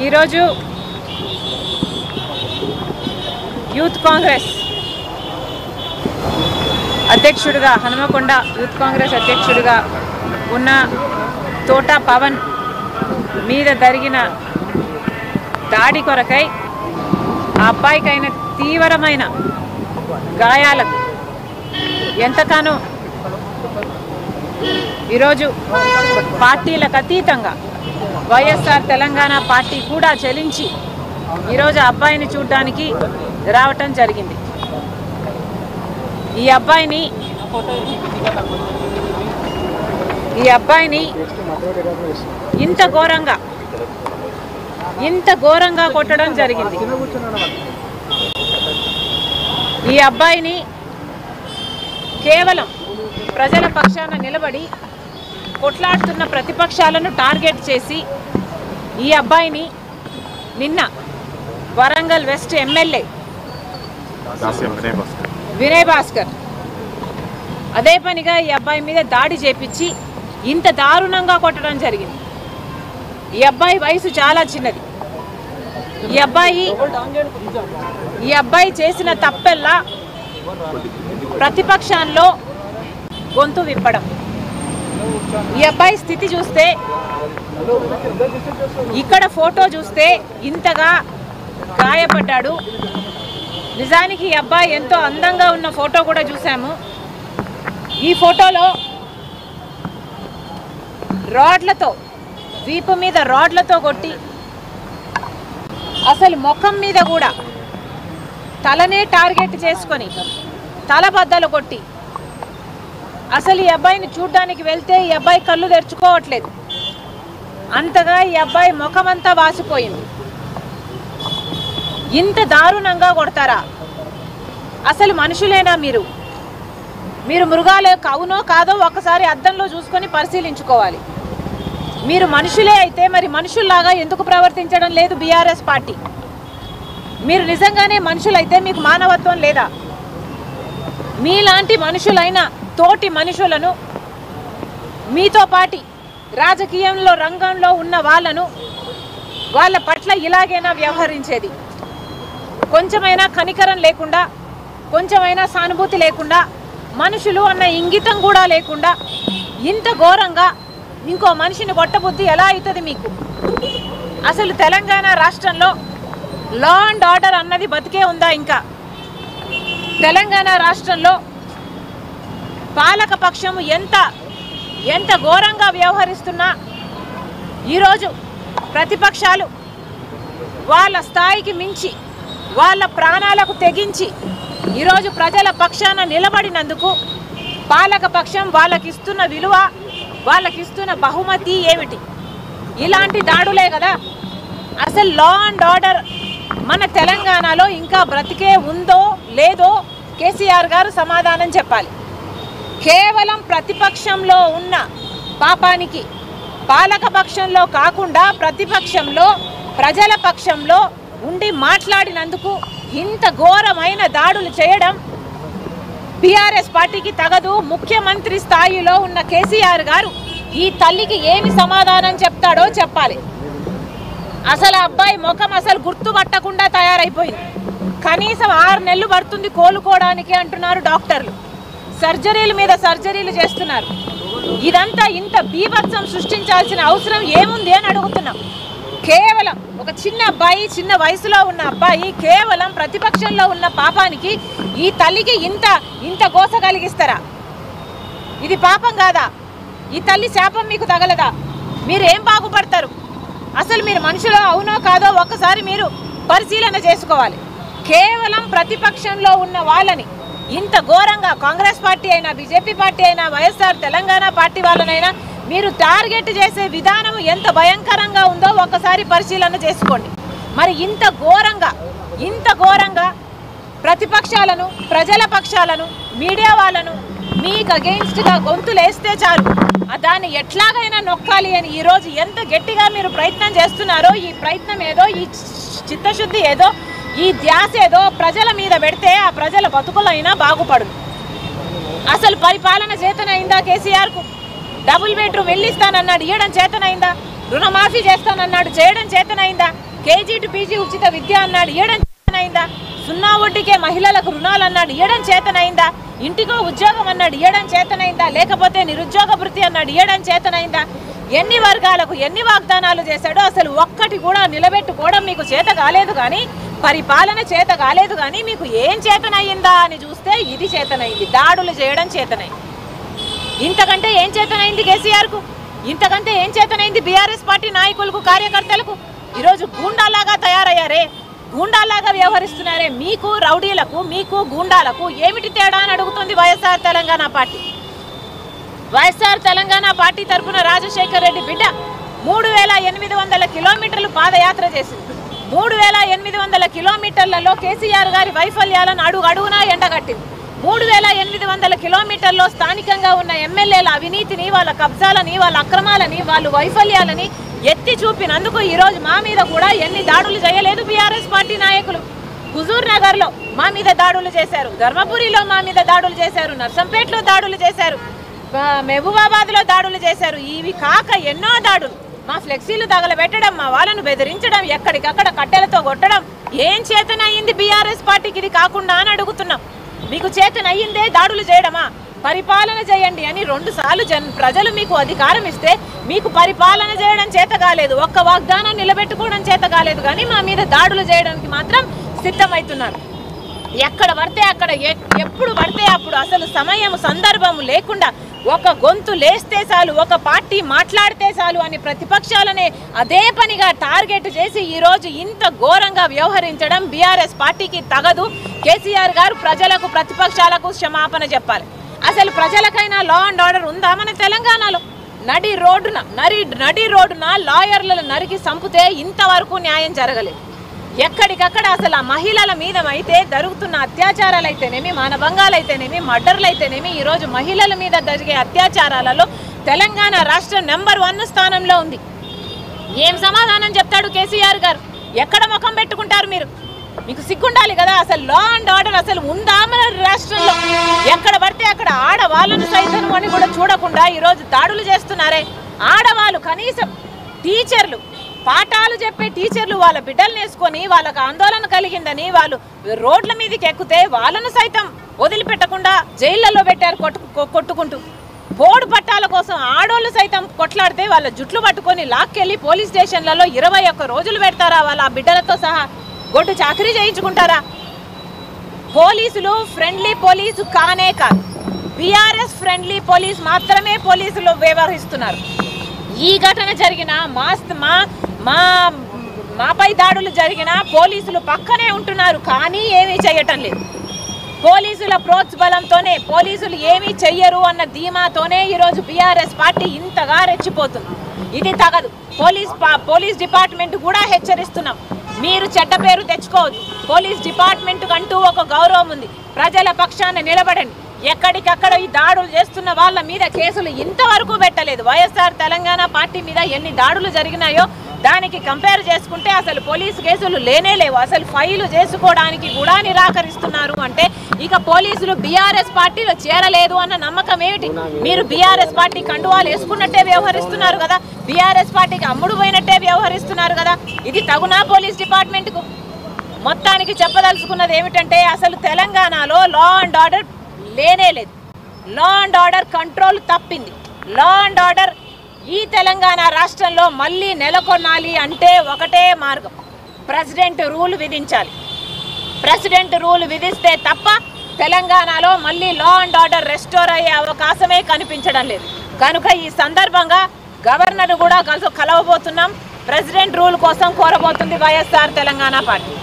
ఈరోజు యూత్ కాంగ్రెస్ అధ్యక్షుడిగా హనుమకొండ యూత్ కాంగ్రెస్ అధ్యక్షుడిగా ఉన్న తోట పవన్ మీద జరిగిన దాడి కొరకై ఆ అబ్బాయికైన తీవ్రమైన గాయాలకు ఎంతగానో ఈరోజు పార్టీలకు అతీతంగా వైఎస్ఆర్ తెలంగాణ పార్టీ కూడా చెలించి ఈరోజు ఆ అబ్బాయిని చూడడానికి రావటం జరిగింది ఈ అబ్బాయిని ఈ అబ్బాయిని ఇంత ఘోరంగా ఇంత ఘోరంగా కొట్టడం జరిగింది ఈ అబ్బాయిని కేవలం ప్రజల పక్షాన నిలబడి కొట్లాడుతున్న ప్రతిపక్షాలను టార్గెట్ చేసి ఈ అబ్బాయిని నిన్న వరంగల్ వెస్ట్ ఎమ్మెల్యే దాస్యం వినయ్ భాస్కర్ వినయ్ భాస్కర్ అదే పనిగా ఈ అబ్బాయి మీద దాడి చేపించి ఇంత దారుణంగా కొట్టడం జరిగింది ఈ అబ్బాయి వయసు చాలా చిన్నది ఈ అబ్బాయి ఈ అబ్బాయి చేసిన తప్పెల్లా ప్రతిపక్షాల్లో గొంతు విప్పడం ఈ అబ్బాయి స్థితి చూస్తే ఇక్కడ ఫోటో చూస్తే ఇంతగా గాయపడ్డాడు నిజానికి ఈ అబ్బాయి ఎంతో అందంగా ఉన్న ఫోటో కూడా చూసాము ఈ ఫోటోలో రాడ్లతో వీపు మీద రాడ్లతో కొట్టి అసలు ముఖం మీద కూడా తలనే టార్గెట్ చేసుకొని తల బద్దలు కొట్టి అసలు ఈ అబ్బాయిని చూడ్డానికి వెళ్తే ఈ అబ్బాయి కళ్ళు తెరుచుకోవట్లేదు అంతగా ఈ అబ్బాయి ముఖమంతా వాసిపోయింది ఇంత దారుణంగా కొడతారా అసలు మనుషులేనా మీరు మీరు మృగాలే అవునో కాదో ఒకసారి అద్దంలో చూసుకొని పరిశీలించుకోవాలి మీరు మనుషులే అయితే మరి మనుషుల్లాగా ఎందుకు ప్రవర్తించడం లేదు బీఆర్ఎస్ పార్టీ మీరు నిజంగానే మనుషులైతే మీకు మానవత్వం లేదా మీలాంటి మనుషులైన తోటి మనుషులను మీతో పాటి రాజకీయంలో రంగంలో ఉన్న వాళ్ళను వాళ్ళ పట్ల ఇలాగైనా వ్యవహరించేది కొంచెమైనా కనికరం లేకుండా కొంచెమైనా సానుభూతి లేకుండా మనుషులు అన్న ఇంగితం కూడా లేకుండా ఇంత ఘోరంగా ఇంకో మనిషిని కొట్టబుద్ధి ఎలా అవుతుంది మీకు అసలు తెలంగాణ రాష్ట్రంలో లా అండ్ ఆర్డర్ అన్నది బతికే ఉందా ఇంకా తెలంగాణ రాష్ట్రంలో పాలక పక్షము ఎంత ఎంత ఘోరంగా వ్యవహరిస్తున్నా ఈరోజు ప్రతిపక్షాలు వాళ్ళ స్థాయికి మించి వాళ్ళ ప్రాణాలకు తెగించి ఈరోజు ప్రజల పక్షాన నిలబడినందుకు పాలక పక్షం వాళ్ళకిస్తున్న విలువ వాళ్ళకిస్తున్న బహుమతి ఏమిటి ఇలాంటి దాడులే కదా అసలు లా అండ్ ఆర్డర్ మన తెలంగాణలో ఇంకా బ్రతికే ఉందో లేదో కేసీఆర్ గారు సమాధానం చెప్పాలి కేవలం ప్రతిపక్షంలో ఉన్న పాపానికి పాలక పక్షంలో కాకుండా ప్రతిపక్షంలో ప్రజల పక్షంలో ఉండి మాట్లాడినందుకు ఇంత ఘోరమైన దాడులు చేయడం బీఆర్ఎస్ పార్టీకి తగదు ముఖ్యమంత్రి స్థాయిలో ఉన్న కేసీఆర్ గారు ఈ తల్లికి ఏమి సమాధానం చెప్తాడో చెప్పాలి అసలు ఆ అబ్బాయి ముఖం అసలు గుర్తుపట్టకుండా తయారైపోయింది కనీసం ఆరు నెలలు పడుతుంది కోలుకోవడానికి అంటున్నారు డాక్టర్లు సర్జరీల మీద సర్జరీలు చేస్తున్నారు ఇదంతా ఇంత బీభత్సం సృష్టించాల్సిన అవసరం ఏముంది అని అడుగుతున్నాం కేవలం ఒక చిన్న అబ్బాయి చిన్న వయసులో ఉన్న అబ్బాయి కేవలం ప్రతిపక్షంలో ఉన్న పాపానికి ఈ తల్లికి ఇంత ఇంత గోస కలిగిస్తారా ఇది పాపం కాదా ఈ తల్లి శాపం మీకు తగలదా మీరు ఏం బాగుపడతారు అసలు మీరు మనుషులో అవునో కాదో ఒక్కసారి మీరు పరిశీలన చేసుకోవాలి కేవలం ప్రతిపక్షంలో ఉన్న వాళ్ళని ఇంత ఘోరంగా కాంగ్రెస్ పార్టీ అయినా బీజేపీ పార్టీ అయినా వైఎస్ఆర్ తెలంగాణ పార్టీ వాళ్ళనైనా మీరు టార్గెట్ చేసే విధానం ఎంత భయంకరంగా ఉందో ఒక్కసారి పరిశీలన చేసుకోండి మరి ఇంత ఘోరంగా ఇంత ఘోరంగా ప్రతిపక్షాలను ప్రజల పక్షాలను మీడియా వాళ్ళను మీకు అగెయిన్స్ట్గా గొంతులేస్తే చాలు ఆ దాన్ని ఎట్లాగైనా నొక్కాలి అని ఈరోజు ఎంత గట్టిగా మీరు ప్రయత్నం చేస్తున్నారో ఈ ప్రయత్నం ఏదో ఈ చిత్తశుద్ధి ఏదో ఈ ధ్యాస ఏదో ప్రజల మీద పెడితే ఆ ప్రజల బతుకులైనా బాగుపడు అసలు పరిపాలన చేతనైందా కేసీఆర్కు డబుల్ బెడ్రూమ్ వెళ్ళిస్తానన్నాడు ఇవ్వడం చేతనైందా రుణమాఫీ చేస్తానన్నాడు చేయడం చేతనైందా కేజీ టు పీజీ ఉచిత విద్య అన్నాడు ఇయ్యడం చేతనైందా సున్నా వడ్డీకే మహిళలకు రుణాలు అన్నాడు ఇయ్యడం చేతనైందా ఇంటికో ఉద్యోగం అన్నాడు ఇయ్యడం చేతనైందా లేకపోతే నిరుద్యోగ వృత్తి అన్నాడు ఇయ్యడం చేతనైందా ఎన్ని వర్గాలకు ఎన్ని వాగ్దానాలు చేశాడో అసలు ఒక్కటి కూడా నిలబెట్టుకోవడం మీకు చేత కాలేదు కానీ పరిపాలన చేత కాలేదు కానీ మీకు ఏం చేతనయ్యిందా అని చూస్తే ఇది చేతనైంది దాడులు చేయడం చేతనైంది ఇంతకంటే ఏం చేతనైంది కేసీఆర్ కు ఇంతకంటే ఏం చేతనైంది బీఆర్ఎస్ పార్టీ నాయకులకు కార్యకర్తలకు ఈరోజు గూండాలాగా తయారయ్యారే గూండాలాగా వ్యవహరిస్తున్నారే మీకు రౌడీలకు మీకు గూండాలకు ఏమిటి తేడా అని అడుగుతుంది YSR Telangana party YSR Telangana party తరఫున రాజశేఖర్ రెడ్డి బిడ్డ మూడు వేల ఎనిమిది వందల కిలోమీటర్లు పాదయాత్ర చేసింది మూడు వేల ఎనిమిది వందల కిలోమీటర్లలో కేసీఆర్ గారి వైఫల్యాలను అడుగు అడుగునా ఎండగట్టింది మూడు వేల ఎనిమిది వందల కిలోమీటర్లో స్థానికంగా ఉన్న ఎమ్మెల్యేల అవినీతిని వాళ్ళ కబ్జాలని వాళ్ళ అక్రమాలని వాళ్ళ వైఫల్యాలని ఎత్తి చూపినందుకు ఈరోజు మా మీద కూడా ఎన్ని దాడులు చేయలేదు బీఆర్ఎస్ పార్టీ నాయకులు హుజూర్ నగర్ లో మా మీద దాడులు చేశారు ధర్మపురిలో మా మీద దాడులు చేశారు నర్సంపేటలో దాడులు చేశారు ఆ, మహబూబాబాద్ లో దాడులు చేశారు ఇవి కాక ఎన్నో దాడులు మా ఫ్లెక్సీలు తగలబెట్టడం మా వాళ్ళను బెదిరించడం ఎక్కడికక్కడ కట్టెలతో కొట్టడం ఏం చేతనయ్యింది బీఆర్ఎస్ పార్టీకి ఇది కాకుండా అని అడుగుతున్నాం మీకు చేతనయ్యిందే దాడులు చేయడమా పరిపాలన చేయండి అని రెండు సార్లు జన్ ప్రజలు మీకు అధికారం ఇస్తే మీకు పరిపాలన చేయడం చేత కాలేదు ఒక్క వాగ్దానం నిలబెట్టుకోవడం చేత కాలేదు కానీ మా మీద దాడులు చేయడానికి మాత్రం సిద్ధమవుతున్నారు ఎక్కడ పడితే అక్కడ ఎ- ఎప్పుడు పడితే అప్పుడు అసలు సమయం సందర్భం లేకుండా ఒక గొంతు లేస్తే చాలు ఒక పార్టీ మాట్లాడితే చాలు అని ప్రతిపక్షాలనే అదే పనిగా టార్గెట్ చేసి ఈ రోజు ఇంత ఘోరంగా వ్యవహరించడం బీఆర్ఎస్ పార్టీకి తగదు కేసీఆర్ గారు ప్రజలకు ప్రతిపక్షాలకు క్షమాపణ చెప్పాలి అసలు ప్రజలకైనా లా అండ్ ఆర్డర్ ఉందా మన తెలంగాణలో నడి రోడ్డున నరి నడి రోడ్డున లాయర్లను నరికి సంపితే ఇంతవరకు న్యాయం జరగలేదు ఎక్కడికక్కడ అసలు ఆ మహిళల మీద అయితే జరుగుతున్న అత్యాచారాలు అయితేనేమి మానభంగాలు అయితేనేమి మర్డర్లు అయితేనేమి ఈరోజు మహిళల మీద జరిగే అత్యాచారాలలో తెలంగాణ రాష్ట్రం నెంబర్ వన్ స్థానంలో ఉంది ఏం సమాధానం చెప్తాడు కేసీఆర్ గారు ఎక్కడ ముఖం పెట్టుకుంటారు మీరు మీకు సిగ్గుండాలి కదా అసలు లా అండ్ ఆర్డర్ అసలు ఉందా మన రాష్ట్రంలో ఎక్కడ పడితే అక్కడ ఆడవాళ్ళను సైతం అని కూడా చూడకుండా ఈరోజు దాడులు చేస్తున్నారే ఆడవాళ్ళు కనీసం టీచర్లు పాఠాలు చెప్పే టీచర్లు వాళ్ళ బిడ్డలు వేసుకొని వాళ్ళకి ఆందోళన కలిగిందని వాళ్ళు రోడ్ల మీదకి ఎక్కితే వాళ్ళను సైతం వదిలిపెట్టకుండా జైళ్ళలో పెట్టారు కొట్టు కొ- కొట్టుకుంటూ పోడు పట్టాల కోసం ఆడోళ్ళు సైతం కొట్లాడితే వాళ్ళ జుట్లు పట్టుకొని లాక్కెళ్ళి పోలీస్ స్టేషన్లలో ఇరవై ఒక్క రోజులు పెడతారా వాళ్ళ ఆ బిడ్డలతో సహా గొడ్డు చాకరీ చేయించుకుంటారా పోలీసులు ఫ్రెండ్లీ పోలీసు కానే కాదు బీఆర్ఎస్ ఫ్రెండ్లీ పోలీస్ మాత్రమే పోలీసులు వ్యవహరిస్తున్నారు ఈ ఘటన జరిగిన మా మా మా మాపై దాడులు జరిగిన పోలీసులు పక్కనే ఉంటున్నారు కానీ ఏమీ చేయటం లేదు పోలీసుల ప్రోత్బలంతోనే పోలీసులు ఏమీ చెయ్యరు అన్న ధీమాతోనే ఈరోజు బీఆర్ఎస్ పార్టీ ఇంతగా రెచ్చిపోతుంది ఇది తగదు పోలీస్ పా- పోలీస్ డిపార్ట్మెంట్ కూడా హెచ్చరిస్తున్నాం మీరు చెడ్డ పేరు తెచ్చుకోవద్దు పోలీస్ డిపార్ట్మెంట్ కంటూ ఒక గౌరవం ఉంది ప్రజల పక్షాన నిలబడండి ఎక్కడికక్కడ ఈ దాడులు చేస్తున్న వాళ్ళ మీద కేసులు ఇంతవరకు పెట్టలేదు వైఎస్ఆర్ తెలంగాణ పార్టీ మీద ఎన్ని దాడులు జరిగినాయో దానికి కంపేర్ చేసుకుంటే అసలు పోలీసు కేసులు లేనే లేవు అసలు ఫైలు చేసుకోవడానికి కూడా నిరాకరిస్తున్నారు అంటే ఇక పోలీసులు బీఆర్ఎస్ పార్టీలో చేరలేదు అన్న నమ్మకం ఏమిటి మీరు బీఆర్ఎస్ పార్టీ కండువాలు వేసుకున్నట్టే వ్యవహరిస్తున్నారు కదా బీఆర్ఎస్ పార్టీకి అమ్ముడు పోయినట్టే వ్యవహరిస్తున్నారు కదా ఇది తగునా పోలీస్ డిపార్ట్మెంట్కు మొత్తానికి చెప్పదలుచుకున్నది ఏమిటంటే అసలు తెలంగాణలో లా అండ్ ఆర్డర్ లేనే లేదు లా అండ్ ఆర్డర్ కంట్రోల్ తప్పింది లా అండ్ ఆర్డర్ ఈ తెలంగాణ రాష్ట్రంలో మళ్ళీ నెలకొనాలి అంటే ఒకటే మార్గం ప్రెసిడెంట్ రూల్ విధించాలి ప్రెసిడెంట్ రూల్ విధిస్తే తప్ప తెలంగాణలో మళ్ళీ లా అండ్ ఆర్డర్ రెస్టోర్ అయ్యే అవకాశమే కనిపించడం లేదు కనుక ఈ సందర్భంగా గవర్నర్ కూడా కల కలవబోతున్నాం ప్రెసిడెంట్ రూల్ కోసం కోరబోతుంది వైఎస్ఆర్ తెలంగాణ పార్టీ